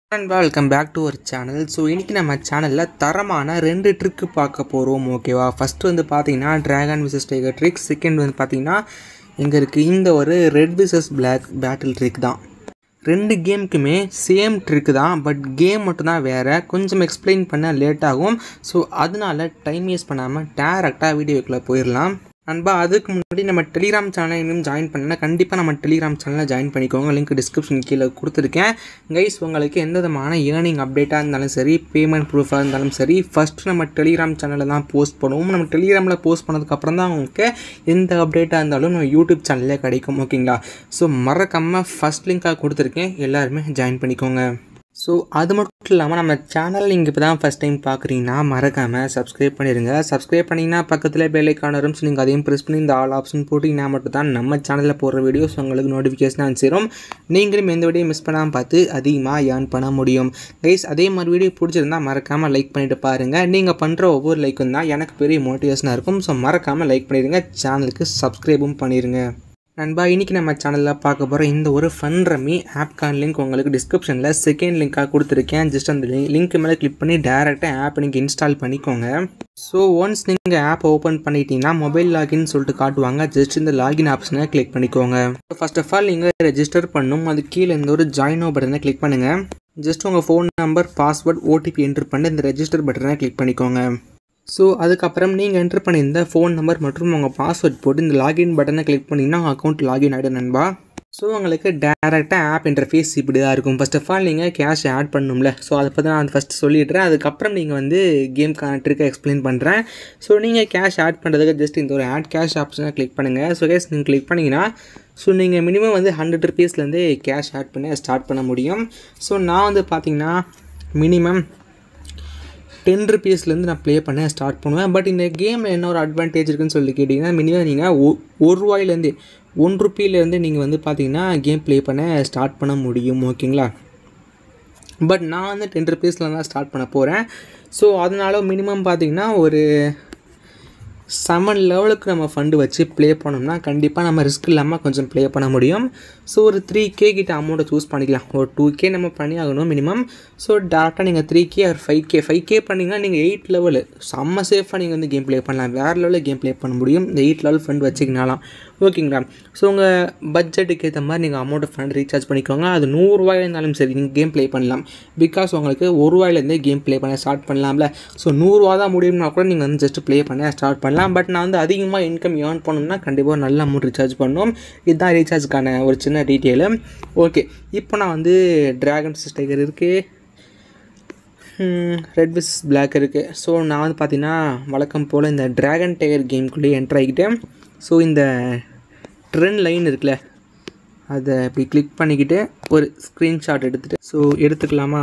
and welcome back to our channel so இன்றைக்கி நம்ம சேனலில் தரமான ரெண்டு ட்ரிக்கு பார்க்க போகிறோம் ஓகேவா ஃபஸ்ட்டு வந்து பார்த்தீங்கன்னா dragon vs tiger trick second வந்து பார்த்தீங்கன்னா இங்கே இருக்குது இந்த ஒரு red vs black battle trick தான் ரெண்டு கேமுக்குமே சேம் ட்ரிக்கு தான் பட் கேம் மட்டும்தான் வேறு கொஞ்சம் எக்ஸ்பிளைன் பண்ண லேட் ஆகும் ஸோ அதனால டைம் வேஸ்ட் பண்ணாமல் டேரெக்டாக வீடியோக்குள்ளே போயிடலாம் அன்பா அதுக்கு முன்னாடி நம்ம டெலிகிராம் சேனலை இன்னும் ஜாயின் பண்ணலாம் கண்டிப்பாக நம்ம டெலிகிராம் சேனலில் ஜாயின் பண்ணிக்கோங்க லிங்க் டிஸ்கிரிப்ஷன் கீழே கொடுத்துருக்கேன் கைஸ் உங்களுக்கு எந்த விதமான ஏர்னிங் அப்டேட்டாக இருந்தாலும் சரி பேமெண்ட் ப்ரூஃபாக இருந்தாலும் சரி ஃபஸ்ட்டு நம்ம டெலிகிராம் சேனலில் தான் போஸ்ட் பண்ணுவோம் நம்ம டெலிகிராமில் போஸ்ட் பண்ணதுக்கப்புறம் தான் உங்களுக்கு எந்த அப்டேட்டாக இருந்தாலும் நம்ம யூடியூப் சேனல்லே கிடைக்கும் ஓகேங்களா ஸோ மறக்காமல் ஃபஸ்ட் லிங்காக கொடுத்துருக்கேன் எல்லாருமே ஜாயின் பண்ணிக்கோங்க ஸோ அது மட்டும் இல்லாமல் நம்ம சேனல் நீங்கள் இப்போ தான் ஃபஸ்ட் டைம் பார்க்குறீங்கன்னா மறக்காமல் சப்ஸ்கிரைப் பண்ணிடுங்க சப்ஸ்கிரைப் பண்ணிங்கன்னா பக்கத்தில் பெல் ஐக்கான் வரும் ஸோ நீங்கள் அதையும் ப்ரெஸ் பண்ணி இந்த ஆல் ஆப்ஷன் போட்டிங்கன்னா மட்டும் தான் நம்ம சேனலில் போடுற வீடியோஸ் உங்களுக்கு நோட்டிஃபிகேஷன் சேரும் நீங்களும் எந்த வீடியோ மிஸ் பண்ணாமல் பார்த்து அதிகமாக ஏர்ன் பண்ண முடியும் கைஸ் அதே மாதிரி வீடியோ பிடிச்சிருந்தா மறக்காமல் லைக் பண்ணிட்டு பாருங்கள் நீங்கள் பண்ணுற ஒவ்வொரு லைக்கும் தான் எனக்கு பெரிய மோட்டிவேஷனாக இருக்கும் ஸோ மறக்காமல் லைக் பண்ணிடுங்க சேனலுக்கு சப்ஸ்கிரைபும் பண்ணிடுங்க நண்பா இன்றைக்கி நம்ம சேனலில் பார்க்க போகிற இந்த ஒரு ஃபன் ரம்மி ஆப்கான் லிங்க் உங்களுக்கு டிஸ்கிரிப்ஷனில் செகண்ட் லிங்காக கொடுத்துருக்கேன் ஜஸ்ட் அந்த லிங்க் மேலே கிளிக் பண்ணி டேரெக்டாக ஆப் நீங்கள் இன்ஸ்டால் பண்ணிக்கோங்க ஸோ ஒன்ஸ் நீங்கள் ஆப் ஓப்பன் பண்ணிட்டீங்கன்னா மொபைல் லாகின் சொல்லிட்டு காட்டுவாங்க ஜஸ்ட் இந்த லாகின் ஆப்ஷனை கிளிக் பண்ணிக்கோங்க ஃபர்ஸ்ட் ஆஃப் ஆல் நீங்கள் ரெஜிஸ்டர் பண்ணும் அது கீழே இந்த ஒரு ஜாயின் பட்டனை கிளிக் பண்ணுங்கள் ஜஸ்ட் உங்கள் phone number password OTP enter பண்ணி இந்த ரெஜிஸ்டர் பட்டனை கிளிக் பண்ணிக்கோங்க ஸோ அதுக்கப்புறம் நீங்கள் என்ட்ரு பண்ணியிருந்த ஃபோன் நம்பர் மற்றும் உங்கள் பாஸ்வேர்ட் போட்டு இந்த லாகின் பட்டனை கிளிக் பண்ணிங்கன்னா அக்கௌண்ட் லாகின் ஆகிடும் நண்பா ஸோ உங்களுக்கு டேரெக்டாக ஆப் இன்டர்ஃபேஸ் இப்படி தான் இருக்கும் ஃபர்ஸ்ட் ஆஃப் ஆல் நீங்கள் கேஷ் ஆட் பண்ணணும்ல ஸோ அதை பற்றி நான் ஃபஸ்ட்டு சொல்லிடுறேன் அதுக்கப்புறம் நீங்கள் வந்து கேம்க்கான ட்ரிக்கை எக்ஸ்பிளைன் பண்ணுறேன் ஸோ நீங்கள் கேஷ் ஆட் பண்ணுறதுக்கு ஜஸ்ட் இந்த ஒரு ஆட் கேஷ் ஆப்ஷனை கிளிக் பண்ணுங்கள் ஸோ கேஸ் நீங்கள் கிளிக் பண்ணிங்கன்னா ஸோ நீங்கள் மினிமம் வந்து ஹண்ட்ரட் ருபீஸ்லேருந்து கேஷ் ஆட் பண்ணி ஸ்டார்ட் பண்ண முடியும் ஸோ நான் வந்து பார்த்தீங்கன்னா மினிமம் டென் ருபீஸ்லேருந்து நான் ப்ளே பண்ண ஸ்டார்ட் பண்ணுவேன் பட் இந்த கேமில் என்ன ஒரு அட்வான்டேஜ் இருக்குன்னு சொல்லி கேட்டிங்கன்னா மினிமம் நீங்கள் ஒரு ரூபாயிலேருந்து ஒன் ருப்பியிலேருந்து நீங்கள் வந்து பார்த்தீங்கன்னா கேம் ப்ளே பண்ண ஸ்டார்ட் பண்ண முடியும் ஓகேங்களா பட் நான் வந்து டென் ருபீஸில் தான் ஸ்டார்ட் பண்ண போகிறேன் ஸோ அதனால மினிமம் பார்த்தீங்கன்னா ஒரு செவன் லெவலுக்கு நம்ம ஃபண்டு வச்சு ப்ளே பண்ணோம்னா கண்டிப்பாக நம்ம ரிஸ்க் இல்லாமல் கொஞ்சம் ப்ளே பண்ண முடியும் ஸோ ஒரு த்ரீ கே கிட்ட அமௌண்ட்டை சூஸ் பண்ணிக்கலாம் ஒரு டூ கே நம்ம பண்ணி ஆகணும் மினிமம் ஸோ டேரெக்டாக நீங்கள் த்ரீ கே ஒரு ஃபைவ் கே ஃபைவ் கே பண்ணிங்கன்னா நீங்கள் எயிட் லெவலு செம்ம சேஃபாக நீங்கள் வந்து கேம் ப்ளே பண்ணலாம் வேறு லெவலில் கேம் ப்ளே பண்ண முடியும் இந்த எயிட் லெவல் ஃபண்ட் வச்சிங்கனாலாம் ஓகேங்களா ஸோ உங்கள் பட்ஜெட்டுக்கு ஏற்ற மாதிரி நீங்கள் அமௌண்ட்டை ஃபண்ட் ரீசார்ஜ் பண்ணிக்கோங்க அது நூறுரூவாயில் இருந்தாலும் சரி நீங்கள் கேம் ப்ளே பண்ணலாம் பிகாஸ் உங்களுக்கு ஒரு ரூபாயிலேருந்தே கேம் ப்ளே பண்ண ஸ்டார்ட் பண்ணலாம்ல ஸோ நூறுரூவா தான் முடியும்னா கூட நீங்கள் வந்து ஜஸ்ட் ப்ளே பண்ண ஸ்டார்ட் பண்ணலாம் பட் நான் வந்து அதிகமாக இன்கம் ஏர்ன் பண்ணணும்னா கண்டிப்பாக நல்ல அமௌண்ட் ரீசார்ஜ் பண்ணணும் இதுதான் ரீசார்ஜ்க்கான ஒரு சின்ன டீட்டெயிலு ஓகே இப்போ நான் வந்து ட்ராகன் ஸ்டைகர் இருக்குது ரெட் விஸ் பிளாக் இருக்குது ஸோ நான் வந்து பார்த்தீங்கன்னா வழக்கம் போல் இந்த ட்ராகன் டைகர் கேம்குள்ளேயே என்ட்ரு ஆகிக்கிட்டேன் ஸோ இந்த ட்ரெண்ட் லைன் இருக்குல்ல அதை இப்படி கிளிக் பண்ணிக்கிட்டு ஒரு ஸ்க்ரீன்ஷாட் எடுத்துகிட்டு ஸோ எடுத்துக்கலாமா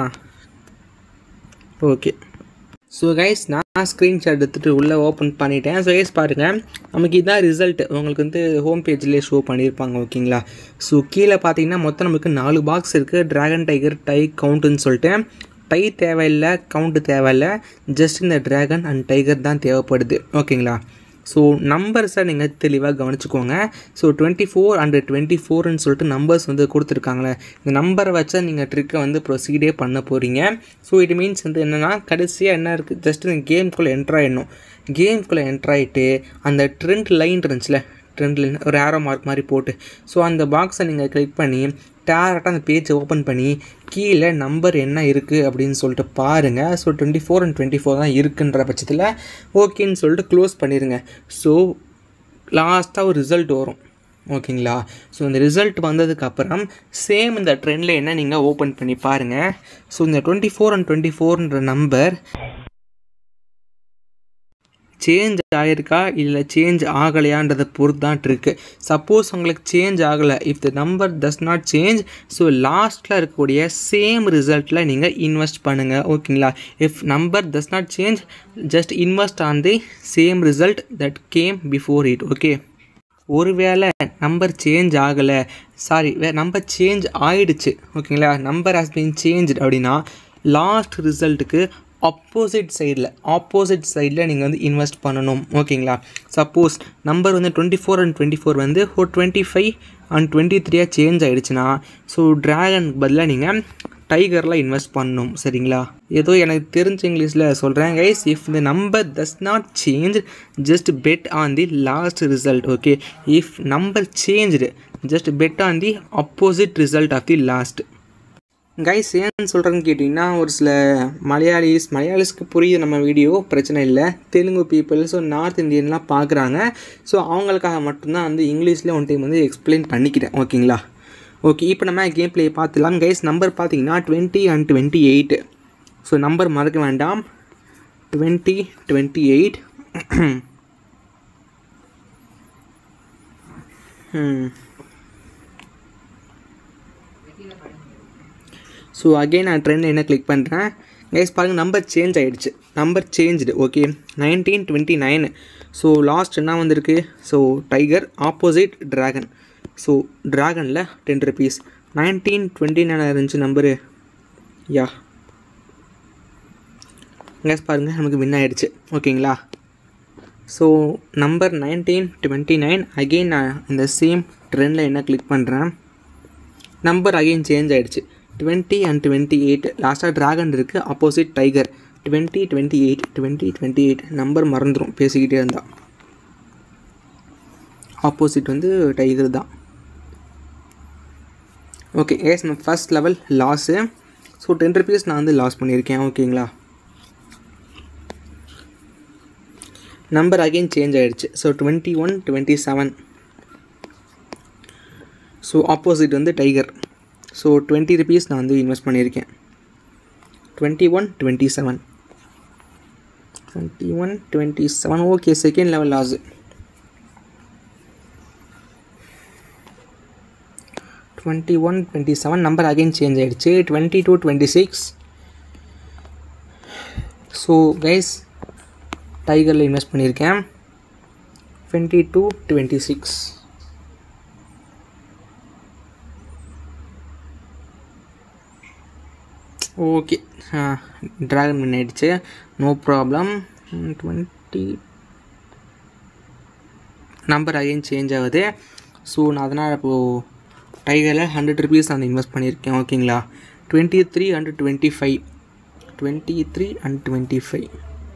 ஓகே ஸோ கைஸ் நான் ஸ்க்ரீன்ஷாட் எடுத்துகிட்டு உள்ளே ஓப்பன் பண்ணிட்டேன் ஸோ கைஸ் பாருங்கள் நமக்கு இதுதான் ரிசல்ட் உங்களுக்கு வந்து ஹோம் பேஜ்லேயே ஷோ பண்ணியிருப்பாங்க ஓகேங்களா ஸோ கீழே பார்த்தீங்கன்னா மொத்தம் நமக்கு நாலு பாக்ஸ் இருக்குது ட்ராகன் டைகர் டை கவுண்ட்டுன்னு சொல்லிட்டு டை தேவையில்லை கவுண்ட்டு தேவையில்லை ஜஸ்ட் இந்த ட்ராகன் அண்ட் டைகர் தான் தேவைப்படுது ஓகேங்களா ஸோ நம்பர்ஸை நீங்கள் தெளிவாக கவனிச்சுக்கோங்க so twenty four and twenty ஃபோர்னு சொல்லிட்டு நம்பர்ஸ் வந்து கொடுத்துருக்காங்களே இந்த நம்பரை வச்சா நீங்கள் ட்ரிக்கை வந்து ப்ரொசீடே பண்ண போகிறீங்க ஸோ இட் மீன்ஸ் வந்து என்னென்னா கடைசியாக என்ன இருக்குது ஜஸ்ட் இந்த கேம்குள்ளே என்ட்ரு ஆகிடணும் கேம்குள்ளே என்ட்ரு ஆகிட்டு அந்த ட்ரெண்ட் லைன் இருந்துச்சுல ட்ரெண்ட் லைன் ஒரு ஆரோ மார்க் மாதிரி போட்டு ஸோ அந்த பாக்ஸை நீங்கள் கிளிக் பண்ணி டேரெக்டாக அந்த பேஜை ஓப்பன் பண்ணி கீழே நம்பர் என்ன இருக்குது அப்படின்னு சொல்லிட்டு பாருங்கள் so twenty four and twenty four தான் இருக்குன்ற பட்சத்தில் ஓகேன்னு சொல்லிட்டு க்ளோஸ் பண்ணிடுங்க ஸோ லாஸ்ட்டாக ஒரு ரிசல்ட் வரும் ஓகேங்களா ஸோ இந்த ரிசல்ட் வந்ததுக்கப்புறம் சேம் இந்த ட்ரெண்டில் என்ன நீங்கள் ஓப்பன் பண்ணி பாருங்கள் ஸோ இந்த டுவெண்ட்டி ஃபோர் அண்ட் டுவெண்ட்டி ஃபோர்ன்ற நம்பர் சேஞ்ச் ஆகிருக்கா இல்லை சேஞ்ச் ஆகலையான்றதை பொறுத்து தான் இருக்குது சப்போஸ் உங்களுக்கு சேஞ்ச் ஆகலை if the number does not change so லாஸ்ட்டில் இருக்கக்கூடிய சேம் ரிசல்ட்டில் நீங்கள் இன்வெஸ்ட் பண்ணுங்கள் ஓகேங்களா if number does not change just invest on the same result that game before it okay ஒருவேளை நம்பர் சேஞ்ச் ஆகலை சாரி வே நம்பர் சேஞ்ச் ஆயிடுச்சு ஓகேங்களா நம்பர் ஹாஸ் பீன் சேஞ்ச் அப்படின்னா லாஸ்ட் ரிசல்ட்டுக்கு ஆப்போசிட் சைடில் ஆப்போசிட் சைடில் நீங்கள் வந்து இன்வெஸ்ட் பண்ணணும் ஓகேங்களா சப்போஸ் நம்பர் வந்து twenty four and twenty four வந்து ஒரு டுவெண்ட்டி ஃபைவ் அண்ட் டுவெண்ட்டி த்ரீயாக சேஞ்ச் ஆகிடுச்சுன்னா ஸோ ட்ராகனுக்கு பதிலாக நீங்கள் டைகரில் இன்வெஸ்ட் பண்ணணும் சரிங்களா ஏதோ எனக்கு தெரிஞ்ச இங்கிலீஷில் சொல்கிறேன் guys if the number does not change just bet on the last result okay if number changed just bet on the opposite result of the last guys ஏன்னு சொல்கிறேன்னு கேட்டிங்கன்னா ஒரு சில மலையாளிஸ் மலையாளிஸ்க்கு புரியுது நம்ம வீடியோ பிரச்சனை இல்லை தெலுங்கு பீப்புள் ஸோ நார்த் இந்தியன்லாம் பார்க்குறாங்க ஸோ அவங்களுக்காக மட்டும்தான் வந்து இங்கிலீஷில் ஒன் டைம் வந்து எக்ஸ்பிளைன் பண்ணிக்கிறேன் ஓகேங்களா ஓகே இப்போ நம்ம கேம் ப்ளே பார்த்துலாம் கைஸ் நம்பர் பார்த்தீங்கன்னா twenty and twenty eight so number மறக்க வேண்டாம் twenty twenty eight so again நான் ட்ரெண்ட் என்ன கிளிக் பண்ணுறேன் கைஸ் பாருங்கள் நம்பர் சேஞ்ச் ஆகிடுச்சு number changed okay nineteen twenty nine so last என்ன வந்திருக்கு so tiger opposite dragon so ட்ராகனில் ten rupees nineteen twenty nine இருந்துச்சு நம்பரு யா கேஸ் பாருங்கள் நமக்கு வின் ஆகிடுச்சு ஓகேங்களா so number nineteen twenty nine again நான் இந்த சேம் ட்ரெண்டில் என்ன கிளிக் பண்ணுறேன் நம்பர் அகெயின் சேஞ்ச் ஆகிடுச்சு டுவெண்ட்டி அண்ட் டுவெண்ட்டி எயிட் லாஸ்ட்டாக ட்ராகன் இருக்குது opposite tiger twenty twenty eight twenty twenty eight number மறந்துடும் பேசிக்கிட்டே இருந்தால் ஆப்போசிட் வந்து டைகர் தான் ஓகே ஏஸ் நம்ம first level loss so ten rupees நான் வந்து லாஸ் பண்ணியிருக்கேன் ஓகேங்களா நம்பர் அகெயின் சேஞ்ச் ஆகிடுச்சு so twenty one twenty seven so opposite வந்து டைகர் ஸோ டுவெண்ட்டி ருபீஸ் நான் வந்து இன்வெஸ்ட் பண்ணியிருக்கேன் twenty one twenty seven twenty one twenty seven okay second level loss twenty one twenty seven number again change ஆகிடுச்சு twenty two twenty six so guys டைகரில் invest பண்ணியிருக்கேன் twenty two twenty six okay dragon win ஆயிடுச்சு no problem twenty number again change ஆகுது so நான் அதனால் இப்போது டைகரில் hundred rupees அந்த இன்வெஸ்ட் பண்ணியிருக்கேன் ஓகேங்களா twenty three hundred twenty five twenty three and twenty five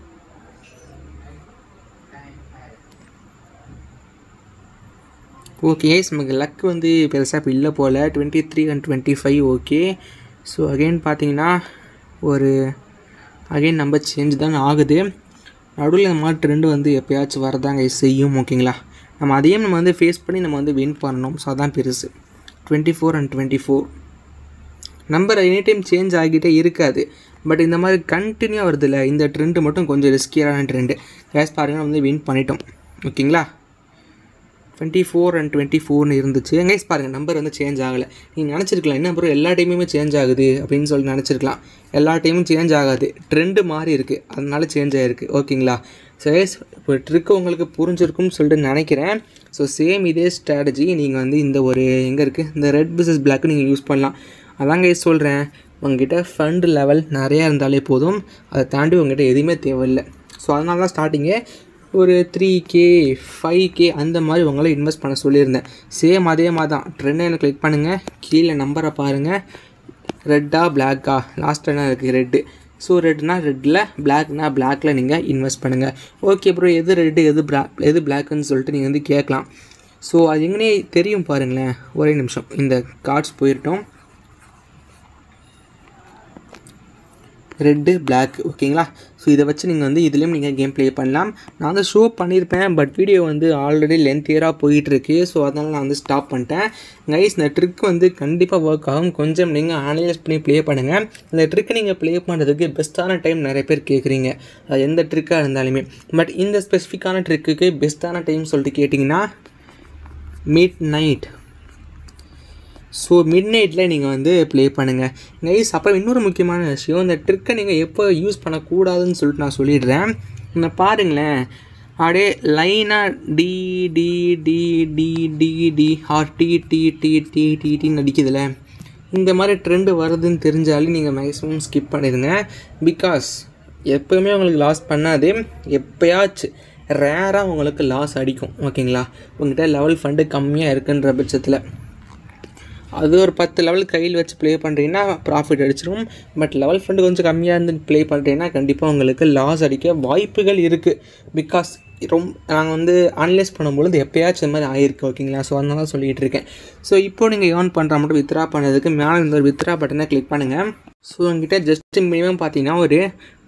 okay நமக்கு லக் வந்து பெருசாக இப்போ இல்லை போல் twenty three and twenty five okay so again பார்த்தீங்கன்னா ஒரு அகெயின் நம்பர் சேஞ்ச் தான் ஆகுது நடுவில் இந்த மாதிரி ட்ரெண்டு வந்து எப்போயாச்சும் வரதாங்க செய்யும் ஓகேங்களா நம்ம அதையும் நம்ம வந்து ஃபேஸ் பண்ணி நம்ம வந்து வின் பண்ணணும் ஸோ அதான் பெருசு twenty four and twenty four number any time change ஆகிட்டே இருக்காது பட் இந்த மாதிரி கண்டினியூ வருதுல்ல இந்த ட்ரெண்டு மட்டும் கொஞ்சம் ரிஸ்கியான ட்ரெண்டு கேஸ் பாருங்கள் வந்து வின் பண்ணிட்டோம் ஓகேங்களா டுவெண்ட்டி ஃபோர் அண்ட் டுவெண்ட்டி ஃபோர்னு இருந்துச்சு கைஸ் பாருங்கள் நம்பர் வந்து சேஞ்ச் ஆகலை நீங்கள் நினச்சிருக்கலாம் என்ன ப்ரோ எல்லா டைமுமே சேஞ்ச் ஆகுது அப்படின்னு சொல்லி நினச்சிருக்கலாம் எல்லா டைமும் சேஞ்ச் ஆகாது ட்ரெண்டு மாறி இருக்குது அதனால சேஞ்ச் ஆகிருக்கு ஓகேங்களா ஸோ கைஸ் இப்போ ட்ரிக்கு உங்களுக்கு புரிஞ்சிருக்கும்னு சொல்லிட்டு நினைக்கிறேன் ஸோ சேம் இதே ஸ்ட்ராட்டஜி நீங்கள் வந்து இந்த ஒரு எங்கே இருக்குது இந்த ரெட் பிசஸ் பிளாக்கு நீங்கள் யூஸ் பண்ணலாம் அதான் கைஸ் சொல்கிறேன் உங்ககிட்ட ஃபண்டு லெவல் நிறையா இருந்தாலே போதும் அதை தாண்டி உங்ககிட்ட எதுவுமே தேவையில்லை ஸோ அதனால தான் ஸ்டார்டிங்கே ஒரு த்ரீ கே ஃபைவ் கே அந்த மாதிரி உங்களை இன்வெஸ்ட் பண்ண சொல்லியிருந்தேன் சேம் அதே மாதிரி தான் ட்ரெண்ட் எனக்கு கிளிக் பண்ணுங்கள் கீழே நம்பரை பாருங்கள் ரெட்டா பிளாக்கா லாஸ்ட் என்ன இருக்குது ரெட்டு ஸோ ரெட்னா ரெட்டில் பிளாக்னா பிளாக்ல நீங்கள் இன்வெஸ்ட் பண்ணுங்கள் ஓகே ப்ரோ எது ரெட்டு எது பிளா எது பிளாக்குன்னு சொல்லிட்டு நீங்கள் வந்து கேட்கலாம் ஸோ அது எங்கனே தெரியும் பாருங்களேன் ஒரே நிமிஷம் இந்த கார்ட்ஸ் போயிட்டோம் ரெட்டு பிளாக் ஓகேங்களா ஸோ இதை வச்சு நீங்கள் வந்து இதுலேயும் நீங்கள் கேம் ப்ளே பண்ணலாம் நான் வந்து ஷோ பண்ணியிருப்பேன் பட் வீடியோ வந்து ஆல்ரெடி லென்த்தியராக போயிட்டுருக்கு ஸோ அதனால் நான் வந்து ஸ்டாப் பண்ணிட்டேன் கைஸ் இந்த ட்ரிக் வந்து கண்டிப்பாக ஒர்க் ஆகும் கொஞ்சம் நீங்கள் அனலைஸ் பண்ணி ப்ளே பண்ணுங்கள் இந்த ட்ரிக்கை நீங்கள் ப்ளே பண்ணுறதுக்கு பெஸ்ட்டான டைம் நிறைய பேர் கேட்குறீங்க அது எந்த ட்ரிக்காக இருந்தாலுமே பட் இந்த ஸ்பெசிஃபிக்கான ட்ரிக்குக்கு பெஸ்ட்டான டைம் சொல்லிட்டு கேட்டிங்கன்னா மிட் நைட் ஸோ மிட் நைட்டில் நீங்கள் வந்து ப்ளே பண்ணுங்கள் கைஸ் அப்புறம் இன்னொரு முக்கியமான விஷயம் இந்த ட்ரிக்கை நீங்கள் எப்போ யூஸ் பண்ணக்கூடாதுன்னு சொல்லிட்டு நான் சொல்லிடுறேன் இந்த பாருங்களேன் அப்படியே லைனாக D D D D D D R D D D D D டின்னு அடிக்குதுல இந்த மாதிரி ட்ரெண்டு வருதுன்னு தெரிஞ்சாலே நீங்கள் மேக்ஸிமம் ஸ்கிப் பண்ணிடுங்க பிகாஸ் எப்போயுமே உங்களுக்கு லாஸ் பண்ணாது எப்போயாச்சும் ரேராக உங்களுக்கு லாஸ் அடிக்கும் ஓகேங்களா உங்கள்கிட்ட லெவல் ஃபண்டு கம்மியாக இருக்குன்ற பட்சத்தில் அது ஒரு பத்து லெவல் கையில் வச்சு ப்ளே பண்ணுறீங்கன்னா ப்ராஃபிட் அடிச்சிடும் பட் லெவல் ஃபண்டு கொஞ்சம் கம்மியாக இருந்து ப்ளே பண்ணுறீங்கன்னா கண்டிப்பாக உங்களுக்கு லாஸ் அடிக்க வாய்ப்புகள் இருக்குது பிகாஸ் ரொம்ப நாங்கள் வந்து அனலைஸ் பண்ணும்பொழுது எப்போயாச்சும் இந்த மாதிரி ஆயிருக்கு ஓகேங்களா ஸோ அதனால தான் சொல்லிகிட்டு இருக்கேன் ஸோ இப்போ நீங்கள் ஏர்ன் பண்ணுற மட்டும் வித்ரா பண்ணதுக்கு மேலே இந்த ஒரு வித்ரா பட்டனை கிளிக் பண்ணுங்கள் ஸோ உங்ககிட்ட ஜஸ்ட் மினிமம் பார்த்தீங்கன்னா ஒரு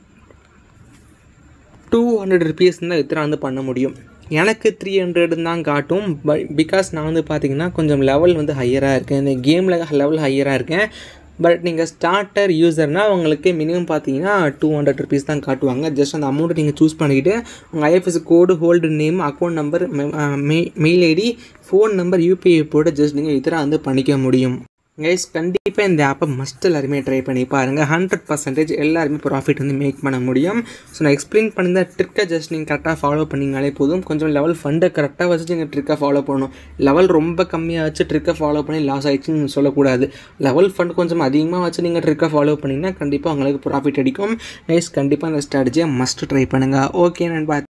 டூ ஹண்ட்ரட் ருபீஸ் தான் வித்ரா வந்து பண்ண முடியும் எனக்கு த்ரீ ஹண்ட்ரட் தான் காட்டும் பட் பிகாஸ் நான் வந்து பார்த்தீங்கன்னா கொஞ்சம் லெவல் வந்து ஹையராக இருக்கேன் இந்த கேமில் லெவல் ஹையராக இருக்கேன் பட் நீங்கள் ஸ்டார்டர் யூசர்னால் உங்களுக்கு மினிமம் பார்த்தீங்கன்னா டூ ஹண்ட்ரட் ருபீஸ் தான் காட்டுவாங்க ஜஸ்ட் அந்த அமௌண்ட்டை நீங்கள் சூஸ் பண்ணிக்கிட்டு உங்கள் IFS code hold name account number mail ID phone number UPI போட்டு ஜஸ்ட் நீங்கள் வித்ரா வந்து பண்ணிக்க முடியும் கைஸ் கண்டிப்பாக இந்த ஆப்பை மஸ்ட் எல்லாருமே ட்ரை பண்ணி பாருங்கள் ஹண்ட்ரட் பர்சன்டேஜ் எல்லாருமே ப்ராஃபிட் வந்து மேக் பண்ண முடியும் ஸோ நான் எக்ஸ்பிளைன் பண்ணியிருந்த ட்ரிக்கை ஜஸ்ட் நீங்கள் கரெக்டாக ஃபாலோ பண்ணிங்கனாலே போதும் கொஞ்சம் லெவல் ஃபண்டை கரெக்டாக வச்சு நீங்கள் ட்ரிக்கை ஃபாலோ பண்ணணும் லெவல் ரொம்ப கம்மியாக வச்சு ட்ரிக்கை ஃபாலோ பண்ணி லாஸ் ஆகிடுச்சுன்னு சொல்லக்கூடாது லெவல் ஃபண்ட் கொஞ்சம் அதிகமாக வச்சு நீங்கள் ட்ரிக்கை ஃபாலோ பண்ணிங்கன்னா கண்டிப்பாக உங்களுக்கு ப்ராஃபிட் அடிக்கும் கைஸ் கண்டிப்பாக இந்த ஸ்ட்ராட்டஜியை மஸ்ட் ட்ரை பண்ணுங்கள் ஓகே நண்பா